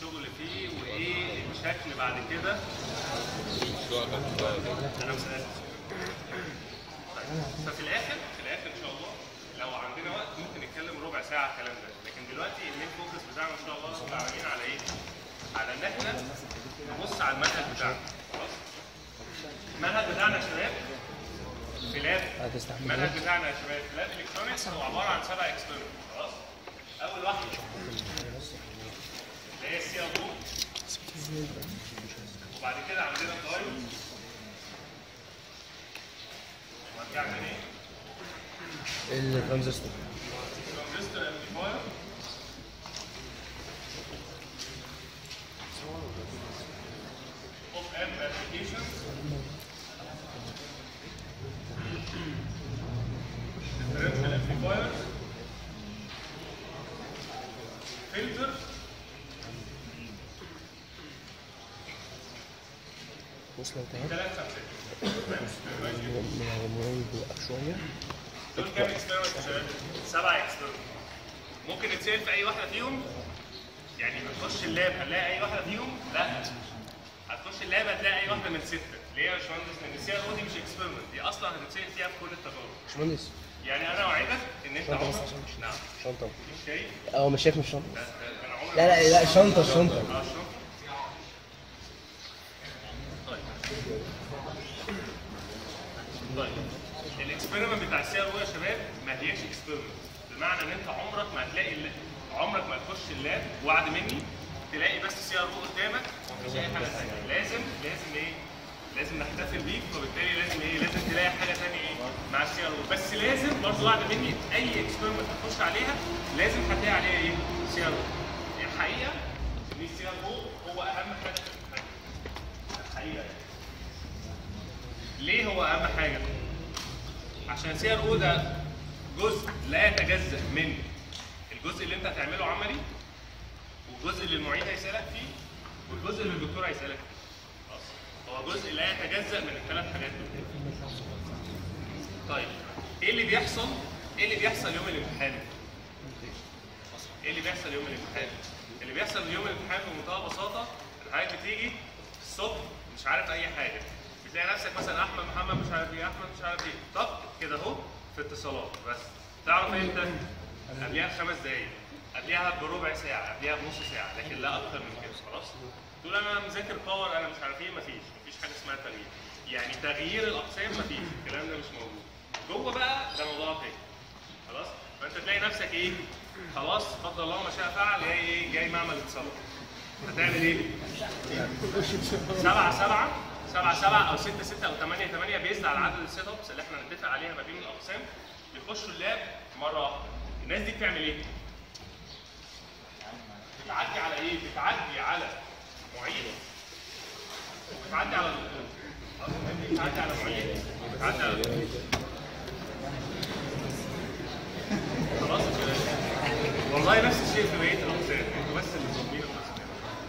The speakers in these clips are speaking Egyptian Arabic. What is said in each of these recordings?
الشغل فيه وايه الشكل بعد كده انا مسألة طيب ففي الاخر في الاخر ان شاء الله لو عندنا وقت ممكن نتكلم ربع ساعه على الكلام ده لكن دلوقتي المين فوكس بتاعنا ان شاء الله رب العالمين على ايه؟ على ان احنا نبص على المنهج بتاعنا خلاص المنهج بتاعنا يا شباب في لاب هتستحمل المنهج بتاعنا يا شباب في لاب الكترونكس هو عباره عن سبع اكسبيرمنت خلاص اول واحده اللي هي السي ار وبعد كده عندنا الدايل وبعد كده عندنا ايه؟ الترانزستور ترانزستور امبليفاير اوف امب ابلكيشن differential amplifier filter بص لو تعبت ثلاث خمسات من المرايد وقف شويه دول كام اكسبيرمنت يا شباب؟ سبع اكسبيرمنت ممكن نتسال في اي واحده فيهم يعني هتخش اللاب هنلاقي اي واحده فيهم؟ لا هتخش اللاب هتلاقي اي واحده من سته ليه يا باشمهندس؟ لان السي ار او دي مش اكسبيرمنت دي اصلا هتتسال فيها في كل التجارب باشمهندس يعني انا اوعدك ان انت شنطة بس عمرك عشان مش- نعم شنطه مش شايف اه مش شايف من الشنطه لا، لا، انا عمري لا لا لا الشنطه الشنطه اه شوف طيب طيب الاكسبيرمنت بتاع السي ار او يا شباب ما هيش اكسبيرمنت بمعنى ان انت عمرك ما هتلاقي الل- عمرك ما تخش اللاب وعد مني تلاقي بس سي ار او قدامك ومفيش اي حاجه ثانيه لازم لازم ايه لازم نحتفل بيك وبالتالي لازم ايه لازم تلاقي حاجه ثانيه ايه مع السي ار او بس لازم برضه وعد مني اي اكسبيرمنت هتخش عليها لازم هتلاقي عليها ايه سي ار او الحقيقه ان السي ار او هو اهم حاجه في الامتحان الحقيقه يعني. ليه هو اهم حاجه؟ عشان سي ار او ده جزء لا يتجزا من الجزء اللي انت هتعمله عملي والجزء اللي المعيد هيسالك فيه والجزء اللي الدكتور هيسالك فيه خلاص هو جزء لا يتجزا من الثلاث حاجات دول طيب ايه اللي بيحصل ايه اللي بيحصل يوم الامتحان ايه اللي بيحصل يوم الامتحان اللي بيحصل يوم الامتحان بمنتهى البساطه ان حضرتك بتيجي الصبح مش عارف اي حاجه بتلاقي نفسك مثلا احمد محمد مش عارف ايه احمد مش عارف ايه طق كده اهو في اتصالات بس تعرف امتى قبلها بخمس دقايق قبلها بربع ساعه قبلها بنص ساعه لكن لا اكتر من كده خلاص تقول انا مذاكر باور انا مش عارف ايه مفيش مفيش حاجه اسمها تغيير يعني تغيير الاقسام مفيش الكلام ده مش موجود جوه بقى ده موضوع تاني خلاص فانت تلاقي نفسك ايه خلاص قدر الله ما شاء فعل جاي ايه جاي معمل اتصالات هتعمل ايه؟ سبعة سبعة سبعة سبعة أو ستة ستة أو ثمانية ثمانية بيزد على عدد السيت أبس اللي احنا هنتفق عليها ما بين الأقسام بيخشوا اللاب مرة واحدة الناس دي بتعمل إيه؟ بتعدي على إيه؟ بتعدي على معيد بتعدي على دكتور بتعدي على معيد بتعدي على دكتور خلاص كده والله نفس الشيء في بقيه الاقسام انتوا بس اللي ظالمين القسم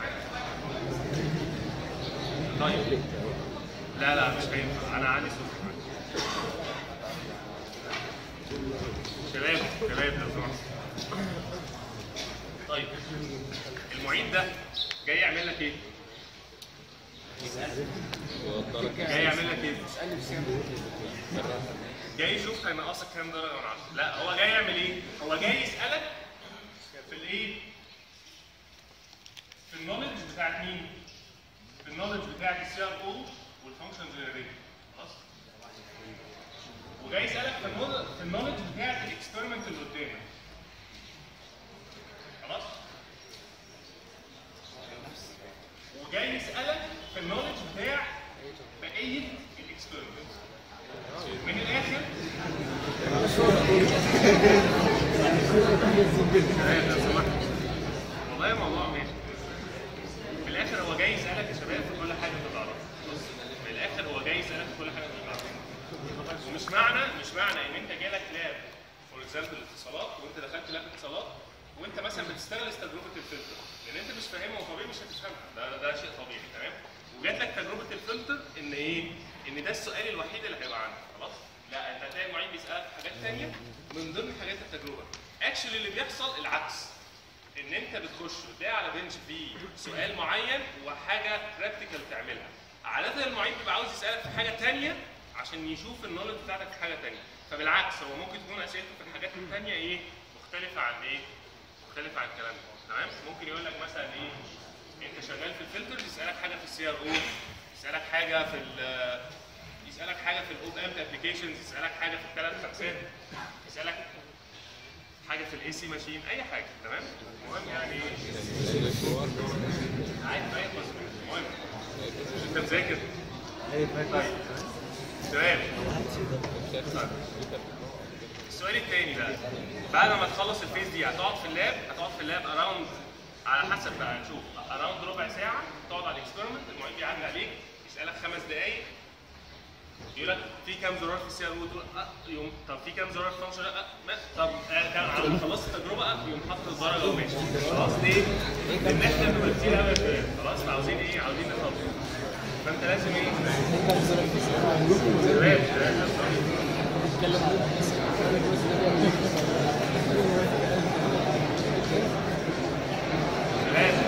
طيب لا لا مش هينفع انا عندي صوت معاك. شباب شباب لو سمحت طيب المعيد ده جاي يعمل لك ايه؟ جاي يعمل لك ايه؟ جاي يشوف هينقصك كام درجه من 10 لا هو جاي يعمل ايه؟ هو جاي يسالك في الايه؟ في النولج بتاعت مين؟ في النولج بتاعت السي ار او والفانكشن جنريتور خلاص؟ وجاي يسالك في النولج في النولج بتاعت الاكسبيرمنت اللي قدامك خلاص؟ وجاي يسالك في النولج بتاع بقيه الاكسبيرمنت من الاخر تمام لو سمحت والله الموضوع ماشي في الاخر هو جاي يسالك يا شباب في كل حاجه انت تعرفها بص في الاخر هو جاي يسالك في كل حاجه انت تعرفها ومش معنى مش معنى ان انت جالك لاب فور اكزامبل اتصالات وانت دخلت لاب اتصالات وانت مثلا بتستغل تجربه الفلتر لان انت مش فاهمها وطبيعي مش هتفهمها ده ده شيء طبيعي تمام وجات لك تجربه الفلتر ان ايه؟ ان ده السؤال الوحيد اللي هيبقى عندك خلاص؟ لا انت هتلاقي المعيد بيسالك في حاجات ثانيه من ضمن حاجات التجربه اكشلي اللي بيحصل العكس ان انت بتخش بتلاقي على بنش فيه سؤال معين وحاجه براكتيكال تعملها عاده المعيد بيبقى عاوز يسالك في حاجه تانية عشان يشوف النولج بتاعتك في حاجه تانية فبالعكس هو ممكن تكون اسئلته في الحاجات التانية ايه مختلفه عن ايه مختلفه عن الكلام ده تمام ممكن يقول لك مثلا ايه انت شغال في الفلترز يسالك حاجه في السي ار او يسالك حاجه في ال يسالك حاجه في الاوب امب ابلكيشنز يسالك حاجه في الثلاث خمسات يسالك حاجه في الاي سي ماشين اي حاجه تمام المهم يعني عادي ما يخلص المهم انت مذاكر طيب سؤال السؤال الثاني بقى بعد ما تخلص الفيز دي هتقعد في اللاب هتقعد في اللاب اراوند على حسب بقى نشوف اراوند ربع ساعه تقعد على الاكسبيرمنت المعيد بيعدي عليك يسالك خمس دقائق يقول لك في كام زرار في السي ار تقول اه يوم طب في كام زرار في فانكشن اه ما- طب آه، كام على ما خلصت التجربه اه يوم حاطط الدرجه وماشي خلاص ليه؟ لان احنا بنبقى كتير قوي في الكلام. خلاص فعاوزين ايه؟ عاوزين نخلص فانت لازم ايه؟ شباب شباب شباب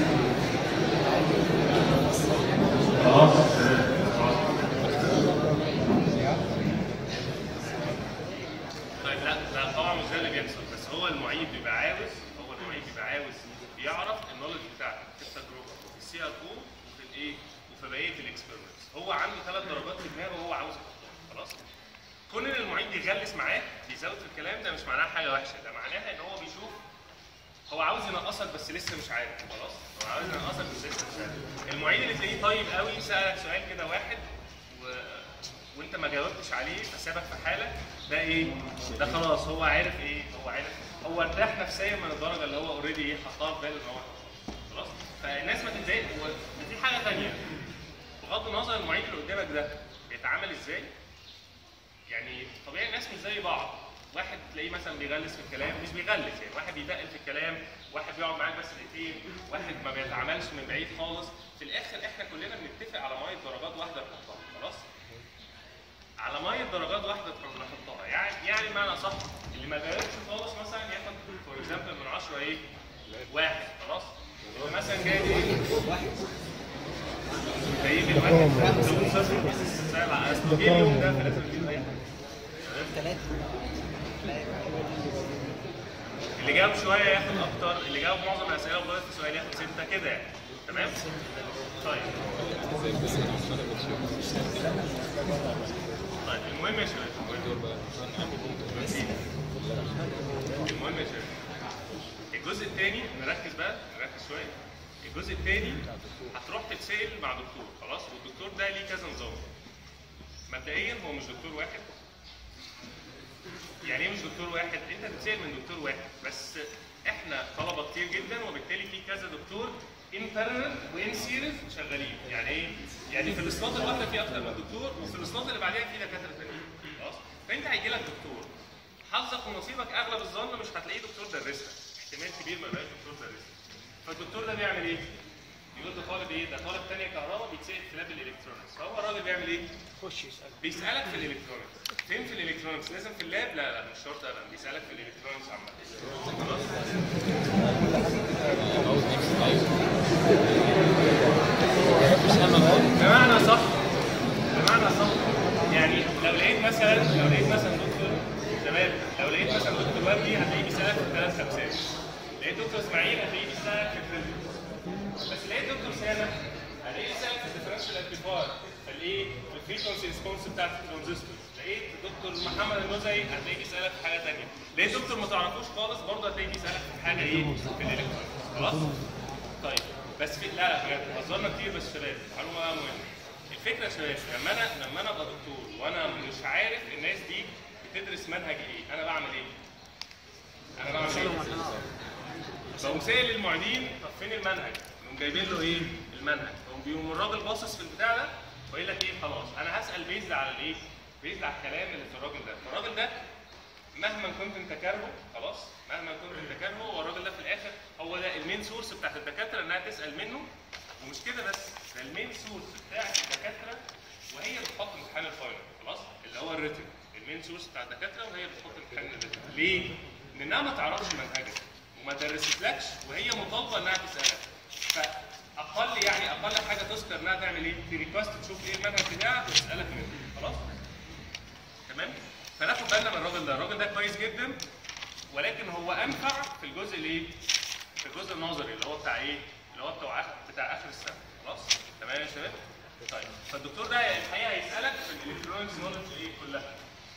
طيب لا لا طبعا مش ده اللي بيحصل بس هو المعيد بيبقى عاوز هو المعيد بيبقى عاوز يعرف النولج بتاعتك في التجربه وفي السي ار او وفي الايه وفي بقيه الاكسبيرمنتس هو عنده ثلاث درجات في دماغه وهو عاوز يحطهم خلاص كون ان المعيد يغلس معاك بيزود في الكلام ده مش معناها حاجه وحشه ده معناها ان هو بيشوف هو عاوز ينقصك بس لسه مش عارف خلاص هو عاوز ينقصك بس لسه مش عارف المعيد اللي تلاقيه طيب قوي سالك سؤال كده واحد و... وانت ما جاوبتش عليه فسابك في حالك ده ايه ده خلاص هو عارف ايه هو عارف هو ارتاح نفسيا من الدرجه اللي هو اوريدي ايه حطها في باله ان هو خلاص فالناس ما تتضايق ودي حاجه ثانيه بغض النظر المعيد اللي قدامك ده بيتعامل ازاي يعني طبيعي الناس مش زي بعض واحد تلاقيه مثلا بيغلس في الكلام مش بيغلس يعني واحد بيتقل في الكلام واحد بيقعد معاك بس دقيقتين واحد ما بيتعاملش من بعيد خالص في الاخر احنا كلنا بنتفق على ميه درجات واحده نحطها خلاص على ميه درجات واحده نحطها يعني يعني بمعنى صح اللي ما جاوبش خالص مثلا ياخد فور اكزامبل من 10 ايه واحد خلاص اللي مثلا جاي ايه جايب الواحد سابع اصل جه اليوم ده فلازم نجيب اي حاجه اللي جاوب شويه ياخد اكتر اللي جاوب معظم الاسئله وغلط في سؤال ياخد سته كده يعني تمام طيب طيب المهم يا شباب المهم يا شباب الجزء الثاني نركز بقى نركز شويه الجزء الثاني هتروح تتسال مع دكتور خلاص والدكتور ده ليه كذا نظام مبدئيا هو مش دكتور واحد يعني ايه مش دكتور واحد؟ انت بتسال من دكتور واحد بس احنا طلبه كتير جدا وبالتالي في كذا دكتور ان بارلل وان سيريز شغالين يعني ايه؟ يعني في الاسلاط الواحده في اكتر من دكتور وفي الاسلاط اللي بعديها في دكاتره تانيين خلاص؟ فانت هيجي لك دكتور حظك ونصيبك اغلب الظن مش هتلاقيه دكتور درسها احتمال كبير ما يبقاش دكتور درسها فالدكتور ده بيعمل ايه؟ يقول ده طالب ايه؟ ده طالب تانية كهرباء بيتسال في لاب الالكترونكس فهو الراجل بيعمل ايه؟ خش يسأل بيسألك في الالكترونكس فين في الالكترونكس لازم في اللاب لا لا مش شرط ابدا بيسألك في الالكترونكس عامة خلاص بمعنى صح بمعنى صح يعني لو لقيت مثلا لو لقيت مثلا دكتور شباب لو لقيت مثلا دكتور وردي هتلاقيه بيسألك في الثلاث خمسات لقيت دكتور اسماعيل هتلاقيه بيسألك في الفيزيكس بس لقيت دكتور سامح هلاقيه بيسألك في الديفرنشال امبليفاير فالايه في الفريكونسي ريسبونس بتاعت الترانزستور لقيت دكتور محمد النزعي هتلاقيه بيسألك في حاجه ثانيه لقيت دكتور ما تعرفوش خالص برضه هتلاقيه بيسألك في حاجه ايه في الالكترونكس خلاص طيب بس في لا لا بجد هزرنا كتير بس شباب معلومه بقى مهمه الفكره يا شباب لما انا لما انا ابقى دكتور وانا مش عارف الناس دي بتدرس منهج ايه انا بعمل ايه؟ انا بعمل ايه؟ بقوم سائل المعيدين طب فين المنهج؟ يقوم جايبين له ايه؟ المنهج يقوم بيقوم الراجل باصص في البتاع ده ويقول لك ايه خلاص انا هسال بيزد على الايه؟ بيزد على الكلام اللي في الراجل ده، فالراجل ده مهما كنت انت كارهه خلاص مهما كنت انت كارهه هو الراجل ده في الاخر هو ده المين سورس بتاعت الدكاتره انها تسال منه ومش كده بس ده المين سورس بتاعت الدكاتره وهي بتحط امتحان الفاينل خلاص اللي هو الريتن المين سورس بتاع الدكاتره وهي بتحط امتحان الريتن ليه؟ لانها ما تعرفش منهجك وما درستلكش وهي مطالبه انها تسالك فاقل يعني اقل حاجه تذكر انها تعمل ايه؟ في ريكوست تشوف ايه المنهج بتاعك وتسالك منه خلاص؟ تمام؟ فناخد بالنا من الراجل ده، الراجل ده كويس جدا ولكن هو انفع في الجزء الايه؟ في الجزء النظري اللي هو بتاع ايه؟ اللي هو بتاع اخر بتاع اخر السنه خلاص؟ تمام يا شباب؟ طيب فالدكتور ده الحقيقه هيسالك في الالكترونكس نولج ايه كلها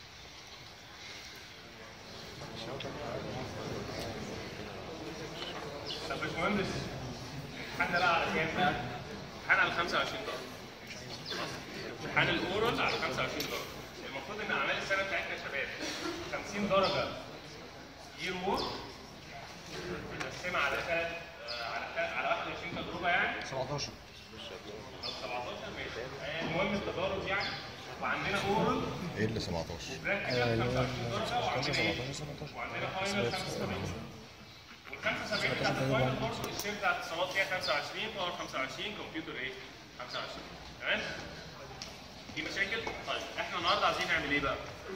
طب يا باشمهندس الامتحان ده بقى على كام بقى؟ امتحان على 25 درجه خلاص؟ امتحان الاورال على 25 درجه المفروض ان اعمال السنه بتاعتنا يا شباب 50 درجه يير وورك متقسمه على ثلاث على ثلاث على 21 تجربه يعني 17 او 17 ماشي آه، المهم التدرج يعني وعندنا اورال ايه اللي 17 براكتيكال 25 درجه وعندنا ايه؟ 17 17 وعندنا فاينل 75 وال 75 بتاعت الفاينل برضه الشير بتاعت الاتصالات فيها 25 باور 25 كمبيوتر ايه؟ 25 تمام؟ في مشاكل؟ طيب احنا النهارده عايزين نعمل ايه بقى؟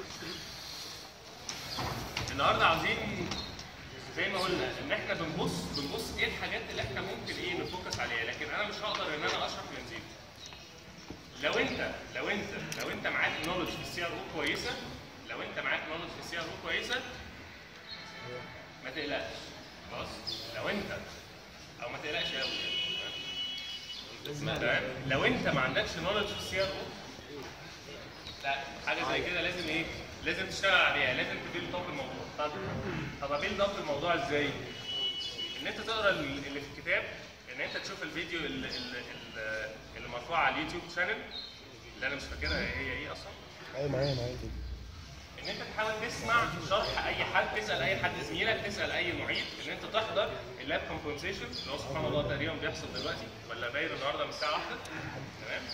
النهارده عايزين زي ما قلنا ان احنا بنبص بنبص ايه الحاجات اللي احنا ممكن ايه نفوكس عليها لكن انا مش هقدر ان انا اشرح بنزين لو انت لو انت لو انت معاك نولج في السي ار او كويسه لو انت معاك نولج في السي ار او كويسه ما تقلقش خلاص لو انت او ما تقلقش قوي يعني تمام لو انت ما عندكش نولج في السي ار او لا حاجه زي كده لازم ايه لازم تشتغل عليها لازم تبيلد اب الموضوع طب طب ابيلد اب الموضوع ازاي ان انت تقرا اللي في الكتاب ان انت تشوف الفيديو اللي, اللي, اللي مرفوع على اليوتيوب شانل اللي انا مش فاكرها هي ايه اصلا ايوه معايا معايا كده ان انت تحاول تسمع شرح اي حد تسال اي حد زميلك تسال اي معيد ان انت تحضر اللاب كومبنسيشن اللي هو سبحان الله تقريبا بيحصل دلوقتي ولا باين النهارده من الساعه 1 تمام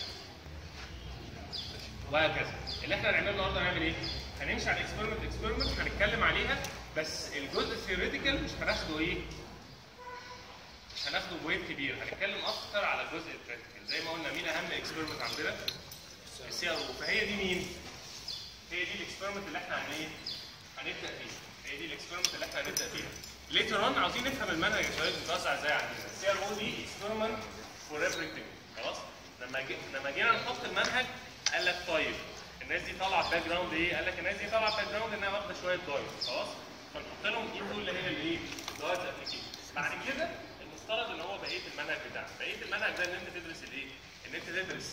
وهكذا اللي احنا هنعمله النهارده هنعمل ايه؟ هنمشي على الاكسبيرمنت اكسبيرمنت هنتكلم عليها بس الجزء الثيوريتيكال مش هناخده ايه؟ مش هناخده بويت كبير هنتكلم اكتر على الجزء البراكتيكال زي ما قلنا مين اهم اكسبيرمنت عندنا؟ السي ار او فهي دي مين؟ هي دي الاكسبيرمنت اللي احنا هن ايه؟ هنبدا فيها هي دي الاكسبيرمنت اللي احنا هنبدا فيها ليتر اون عاوزين نفهم المنهج يا شباب بيتوزع ازاي عندنا السي ار او دي اكسبيرمنت فور everything خلاص لما جي... لما جينا نحط المنهج قال لك طيب الناس دي طالعه باك جراوند ايه؟ قال لك الناس دي طالعه باك جراوند انها واخده شويه دايت خلاص فنحط لهم ايه دول اللي هي الايه؟ دايت ابلكيشن بعد كده المفترض ان هو بقيه المنهج بتاعك بقيه المنهج ده ان انت تدرس الايه؟ ان انت تدرس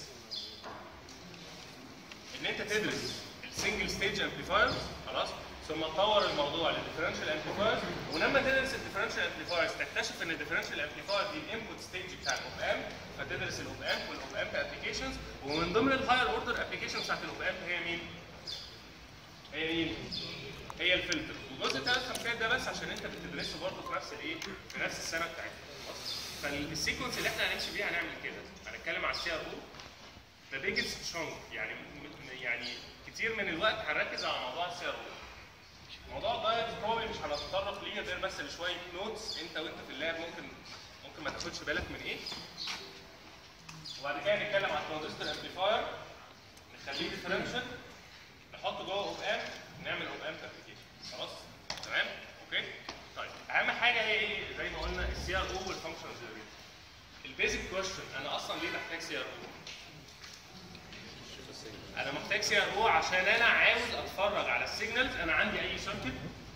ان انت تدرس السنجل ستيج امبليفايرز خلاص ثم تطور الموضوع للديفرنشال امبليفايرز ولما تدرس الديفرنشال امبليفايرز تكتشف ان الديفرنشال امبليفاير دي الانبوت ستيج بتاع الاوب امب فتدرس الاوب امب والاوب امب ابلكيشنز ومن ضمن الهاير اوردر ابلكيشنز بتاعت الاوب امب هي مين؟ هي مين؟ هي الفلتر وجزء ثلاث خمسات ده بس عشان انت بتدرسه برضه في نفس الايه؟ في نفس السنه بتاعتك خلاص؟ فالسيكونس اللي احنا هنمشي بيها هنعمل كده هنتكلم على السي ار او ذا بيجست شونك يعني يعني كتير من الوقت هنركز على موضوع السي ار او موضوع الدايت بروبلي مش هنتطرق ليه غير بس لشويه نوتس انت وانت في اللاب ممكن ممكن ما تاخدش بالك من ايه وبعد كده نتكلم على الترانزستور امبليفاير نخليه ديفرنشال نحطه جوه اوب امب نعمل اوب امب ابلكيشن خلاص تمام اوكي طيب اهم حاجه هي ايه زي ما قلنا السي ار او والفانكشنز البيزك كويشن انا اصلا ليه محتاج سي ار او انا محتاج سي ار او عشان انا عاوز اتفرج على السيجنالز انا عندي اي سيركت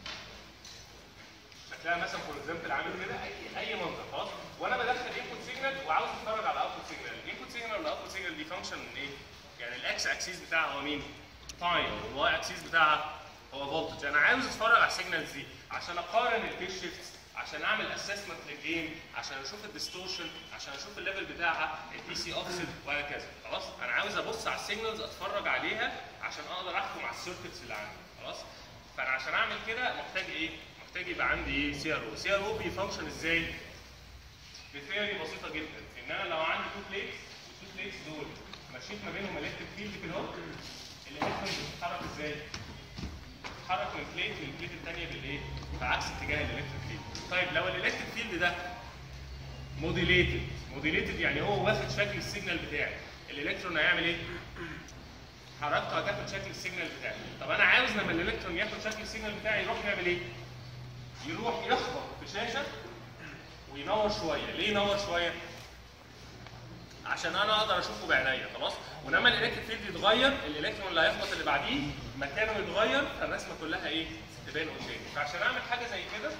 هتلاقي مثلا فور اكزامبل عامل كده اي اي منظر خلاص وانا بدخل انبوت سيجنال وعاوز اتفرج على اوتبوت سيجنال الانبوت سيجنال والاوتبوت سيجنال دي فانكشن ايه؟ يعني الاكس اكسيس بتاعها هو مين؟ تايم والواي اكسيس بتاعها هو فولتج انا عاوز اتفرج على السيجنالز دي عشان اقارن الفيس شيفتس عشان اعمل اسسمنت للجيم عشان اشوف الديستورشن عشان اشوف الليفل بتاعها البي سي اوفست وهكذا خلاص انا عاوز ابص على السيجنالز اتفرج عليها عشان اقدر احكم على السيركتس اللي عندي خلاص فانا عشان اعمل كده محتاج ايه محتاج يبقى عندي ايه سي ار او سي ار او بيفانكشن ازاي بثيوري بسيطه جدا ان انا لو عندي تو بليتس والتو بليتس دول مشيت ما بينهم الكتريك فيلد كده اهو الالكترون بتتحرك ازاي بتتحرك من بليت للبليت الثانيه بالايه بعكس اتجاه الالكتريك فيلد طيب لو الالكتريك فيلد ده موديليتد موديليتد يعني هو واخد شكل السيجنال بتاعي الالكترون هيعمل ايه حركته هتاخد شكل السيجنال بتاعي طب انا عاوز لما الالكترون ياخد شكل السيجنال بتاعي يروح يعمل ايه يروح يخبط في شاشه وينور شويه ليه ينور شويه عشان انا اقدر اشوفه بعينيا خلاص ولما الالكتريك فيلد يتغير الالكترون اللي هيخبط اللي بعديه مكانه يتغير فالرسمه كلها ايه تبان قدامي فعشان اعمل حاجه زي كده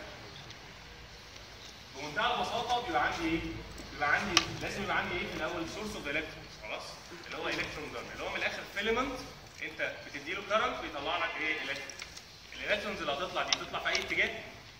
بمنتهى البساطه بيبقى عندي ايه بيبقى عندي لازم يبقى عندي ايه في الاول سورس اوف الكترونز خلاص اللي هو الكترون جن اللي هو من الاخر فيلمنت انت بتدي له كرنت بيطلع لك ايه الكترون الالكترونز اللي هتطلع دي تطلع في اي اتجاه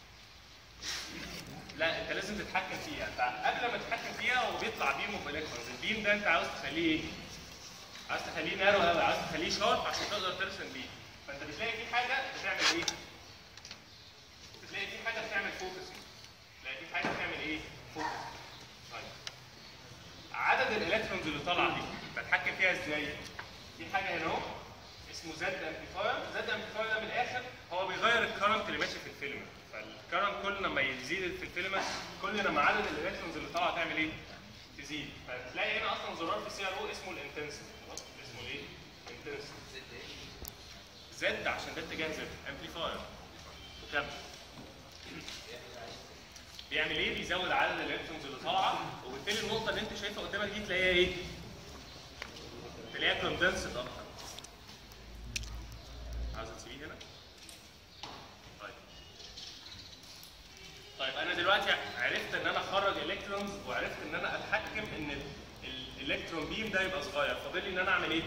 لا انت لازم تتحكم فيها انت قبل ما تتحكم فيها هو بيطلع بيم اوف الكترونز البيم ده انت عاوز تخليه ايه عاوز تخليه نارو قوي عاوز تخليه شارب عشان تقدر ترسم بيه فانت بتلاقي في حاجه بتعمل ايه بتلاقي في حاجه بتعمل فوكسنج تلاقي في حاجه بتعمل ايه فوكس طيب عدد الالكترونز اللي طالعه دي بتحكم فيها ازاي في حاجه هنا اهو اسمه زد امبليفاير زد امبليفاير ده من الاخر هو بيغير الكرنت اللي ماشي في الفيلم فالكرنت كل لما يزيد في الفيلم كل لما عدد الالكترونز اللي طالعه تعمل ايه تزيد فتلاقي هنا اصلا زرار في السي ار او اسمه الانتنسيتي اسمه ايه انتنسيتي زد عشان ده اتجاه زد امبليفاير وكمل بيعمل ايه؟ بيزود عدد الالكترونز اللي طالعه وبالتالي النقطه اللي انت شايفها قدامك دي تلاقيها ايه؟ تلاقيها كوندنسد اكتر. عايز تسيبيه هنا؟ طيب. طيب انا دلوقتي عرفت ان انا اخرج الكترونز وعرفت ان انا اتحكم ان ال- الالكترون بيم ده يبقى صغير، فاضل لي ان انا اعمل ايه؟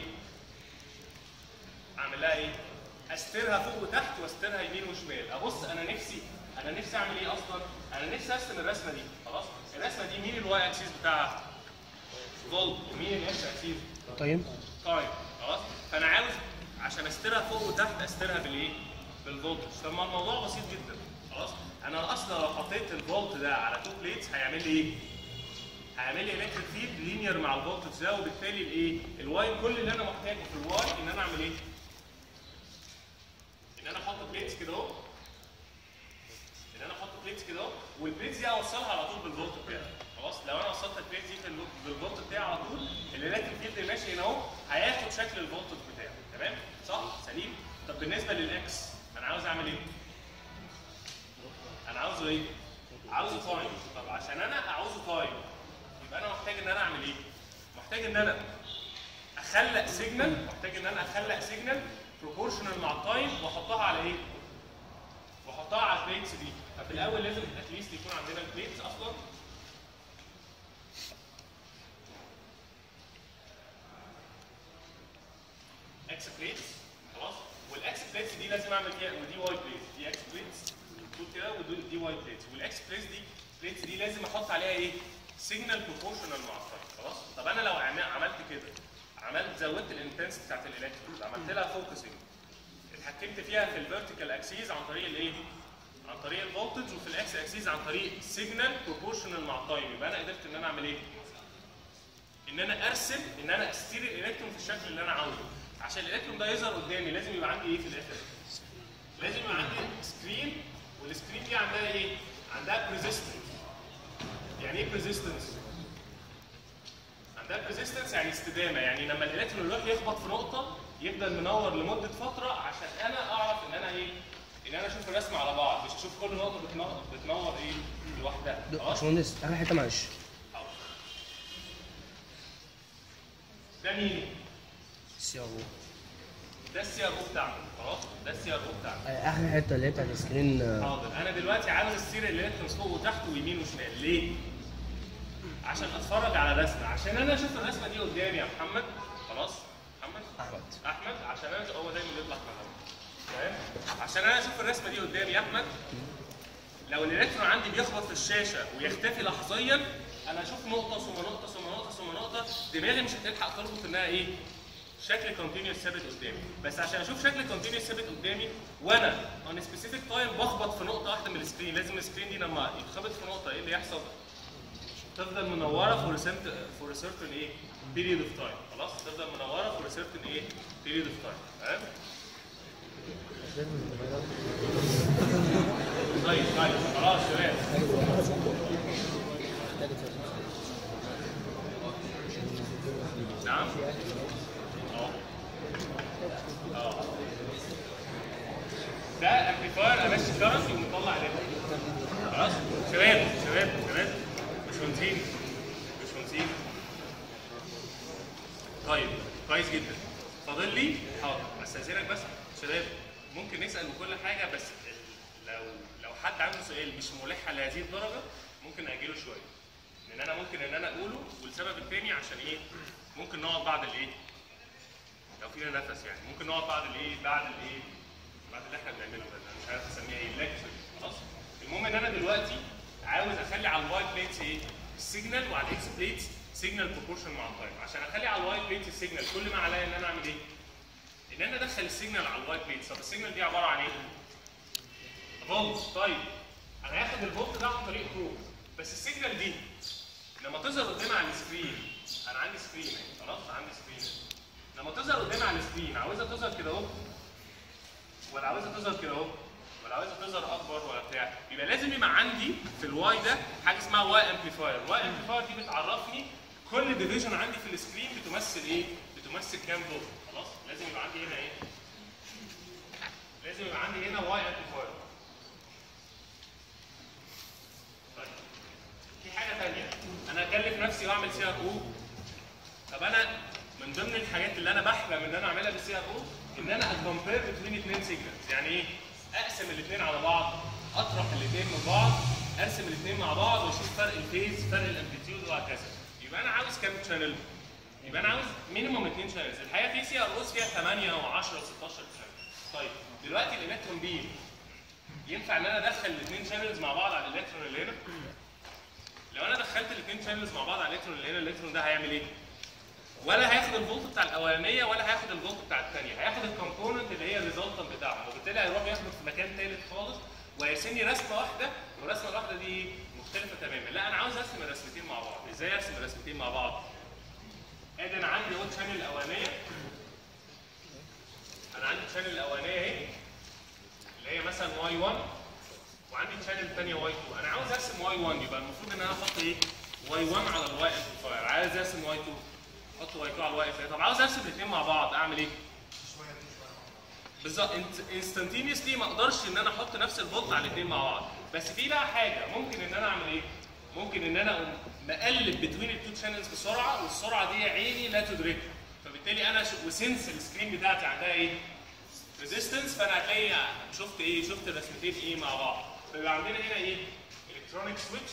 اعمل لها ايه؟ استرها فوق وتحت واسترها يمين وشمال، ابص انا نفسي انا نفسي اعمل ايه اصلا؟ انا نفسي ارسم الرسمه دي، خلاص؟ الرسمه دي مين الواي اكسيس بتاعها؟ فولت ومين الاكس اكسيس؟ طيب طيب خلاص؟ فانا عاوز عشان استرها فوق وتحت استرها بالايه؟ بالفولتج، طب ما الموضوع بسيط جدا، خلاص؟ انا اصلا لو حطيت الفولت ده على تو بليتس هيعمل لي ايه؟ هيعمل لي الكتريك فيلد لينير مع الفولتج ده وبالتالي الايه؟ الواي كل اللي انا محتاجه في الواي ان انا اعمل ايه؟ ان انا احط بليتس كده اهو ان انا احط بليتس كده اهو والبليتس دي اوصلها على طول بالفولت بتاعي خلاص لو انا وصلت البليتس دي بال- بالفولت بتاعي على طول الالكتريك فيلد اللي ماشي هنا اهو هياخد شكل الفولتج بتاعه تمام صح سليم طب بالنسبه للاكس انا عاوز اعمل ايه انا عاوزه ايه عاوزه تايم طب عشان انا عاوزه تايم يبقى انا محتاج ان انا اعمل ايه محتاج ان انا اخلق سيجنال محتاج ان انا اخلق سيجنال بروبورشنال مع التايم واحطها على ايه واحطها على البليتس دي ففي الاول لازم اتليست يكون عندنا البليتس اصلا اكس بليتس خلاص والاكس بليتس دي لازم اعمل فيها ودي واي بليتس دي اكس بليتس دول كده ودول دي واي بليتس والاكس بليتس دي بليتس دي لازم احط عليها ايه سيجنال بروبورشنال مع التايم خلاص طب انا لو عم- عملت كده عملت زودت الانتنس بتاعت الالكترونز عملت لها فوكسنج اتحكمت فيها في الفيرتيكال اكسيز عن طريق الايه عن طريق الفولتج وفي الاكس اكسيز عن طريق سيجنال بروبورشنال مع التايم يبقى انا قدرت ان انا اعمل ايه ان انا ارسم ان انا استير الالكترون في الشكل اللي انا عاوزه عشان الالكترون ده يظهر قدامي لازم يبقى عندي ايه في الاخر لازم يبقى عندي سكرين والسكرين دي عندها ايه عندها بريزيستنس يعني ايه بريزيستنس عندها بريزيستنس يعني استدامه يعني لما الالكترون يروح يخبط في نقطه يفضل منور لمده فتره عشان انا اعرف ان انا ايه ان انا اشوف الرسم على بعض مش اشوف كل نقطه بتنور, بتنور ايه لوحدها ده- خلاص باشمهندس اخر حته معلش ده مين سي ار او ده السي ار او بتاعنا خلاص ده السي ار او بتاعنا اخر حته اللي هي بتاعت السكرين آه، حاضر انا دلوقتي عاوز السير الالكترونز فوق وتحت ويمين وشمال ليه؟ عشان اتفرج على رسمه عشان انا اشوف الرسمه دي قدامي يا محمد خلاص محمد احمد احمد عشان انا هو دايما يطلع محمد تمام عشان انا اشوف الرسمه دي قدامي يا احمد لو الالكترون عندي بيخبط في الشاشه ويختفي لحظيا انا اشوف نقطه ثم نقطه ثم نقطه ثم نقطه دماغي مش هتلحق تربط انها ايه شكل كونتينيوس ثابت قدامي بس عشان اشوف شكل كونتينيوس ثابت قدامي وانا اون سبيسيفيك تايم بخبط في نقطه واحده من السكرين لازم السكرين دي لما يتخبط في نقطه ايه اللي يحصل تفضل منوره فور سنت فور سيرتن ايه بيريد اوف تايم خلاص تفضل منوره فور سيرتن ايه بيريد اوف تايم تمام طيب طيب خلاص شباب نعم اه اه ده امبليفاير امشي كرنت ومطلع ليفل شباب شباب شباب مش مهندسين مش مهندسين طيب كويس جدا فاضل لي حاضر استاذنك بس شباب ممكن نسال وكل حاجه بس ال- لو لو حد عنده سؤال مش ملح لهذه الدرجه ممكن اجله شويه لان انا ممكن ان انا اقوله والسبب الثاني عشان ايه ممكن نقعد بعد الايه لو فينا نفس يعني ممكن نقعد بعد الايه بعد الايه بعد اللي احنا بنعمله ده انا مش عارف اسميها ايه ليكتشر خلاص المهم ان انا دلوقتي عاوز اخلي على الوايت بليتس ايه السيجنال وعلى الاكس بليتس سيجنال بروبورشن مع التايم عشان اخلي على الوايت بليتس السيجنال كل ما عليا ان انا اعمل ايه ان انا ادخل السيجنال على الوايت بليتس طب السيجنال دي عباره عن ايه فولت طيب انا هاخد الفولت ده عن طريق بروب بس السيجنال دي لما تظهر قدامي على السكرين انا عندي سكرين اهي خلاص عندي سكرين لما تظهر قدامي على السكرين عاوزها تظهر كده اهو ولا عاوزها تظهر كده اهو ولا عاوزها تظهر اكبر ولا بتاع يبقى لازم يبقى عندي في الواي ده حاجه اسمها واي امبليفاير واي امبليفاير دي بتعرفني كل ديفيجن عندي في السكرين بتمثل ايه بتمثل كام فولت خلاص لازم يبقى عندي هنا ايه لازم يبقى عندي هنا واي امبليفاير طيب في حاجه ثانيه انا اكلف نفسي واعمل سي ار او طب انا من ضمن الحاجات اللي انا بحلم ان انا اعملها بالسي ار او ان انا اكمبير بين اثنين سيجنالز يعني ايه؟ اقسم الاثنين على بعض اطرح الاثنين من بعض ارسم الاثنين مع بعض واشوف فرق الفيز فرق الامبليتيود وهكذا يبقى انا عاوز كام شانل؟ يبقى انا عاوز مينيموم اثنين شانلز الحقيقه في سي ار اوز فيها 8 و10 و16 شانل طيب دلوقتي الالكترون بيم ينفع ان انا ادخل الاثنين شانلز مع بعض على الالكترون اللي هنا؟ لو انا دخلت الاثنين شانلز مع بعض على الالكترون اللي هنا الالكترون ده هيعمل ايه؟ ولا هياخد الفولت بتاع الاولانيه ولا هياخد الفولت بتاع الثانيه هياخد الكومبوننت اللي هي الريزلتنت بتاعهم وبالتالي هيروح ياخده في مكان ثالث خالص وهيرسم لي رسمه واحده والرسمه الواحده دي إيه؟ مختلفه تماما لا انا عاوز ارسم الرسمتين مع بعض ازاي ارسم الرسمتين مع بعض ادي انا عندي اهو الشانل الاولانيه انا عندي الشانل الاولانيه اهي اللي هي مثلا واي 1 وعندي الشانل الثانيه واي 2 انا عاوز ارسم واي 1 يبقى المفروض ان انا احط ايه واي 1 على الواي امبليفاير عايز ارسم واي 2 احط واي 2 على الواي امبليفاير طب عاوز ارسم الاثنين مع بعض اعمل ايه بالظبط انستنتينيوسلي ما اقدرش ان انا احط نفس الفولت على الاثنين مع بعض بس في بقى حاجه ممكن ان انا اعمل ايه ممكن ان انا اقوم مقلب بين التو شانلز بسرعه والسرعه دي عيني لا تدركها فبالتالي انا ش... وسنس السكرين بتاعتي عندها ايه ريزيستنس فانا هتلاقي شفت ايه شفت الرسمتين ايه مع بعض فيبقى عندنا هنا ايه الكترونيك سويتش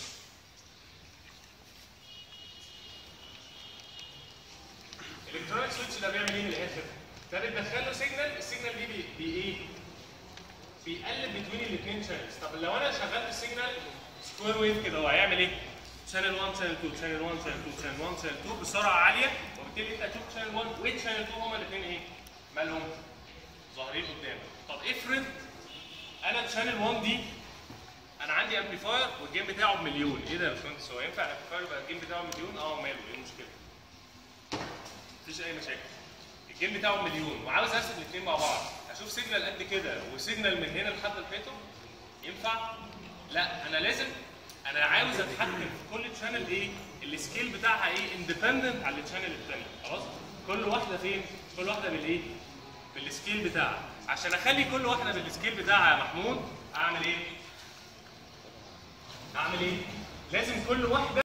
الالكترونيك سويتش ده بيعمل ايه من الاخر؟ ده بتدخل له سيجنال السيجنال دي بي, بي ايه؟ بيقلب بين الاثنين شانلز طب لو انا شغلت السيجنال سكوير ويف كده هو هيعمل ايه؟ شانل 1 شانل 2 شانل 1 شانل 2 شانل 1 شانل 2 بسرعه عاليه وبالتالي انت هتشوف شانل 1 وشانل 2 هما الاثنين ايه؟ مالهم؟ ظاهرين قدامك طب افرض انا الشانل 1 دي انا عندي امبليفاير والجيم بتاعه بمليون ايه ده يا باشمهندس هو ينفع الامبليفاير يبقى الجيم بتاعه مليون؟ اه ماله ايه المشكله؟ مفيش اي مشاكل الجيم بتاعه مليون وعاوز ارسم الاثنين مع بعض اشوف سيجنال قد كده وسيجنال من هنا لحد الحيطه ينفع لا انا لازم انا عاوز اتحكم في كل تشانل ايه السكيل بتاعها ايه اندبندنت على التشانل الثانيه خلاص كل واحده فين كل واحده بالايه بالسكيل بتاعها عشان اخلي كل واحده بالسكيل بتاعها يا محمود اعمل ايه اعمل ايه لازم كل واحده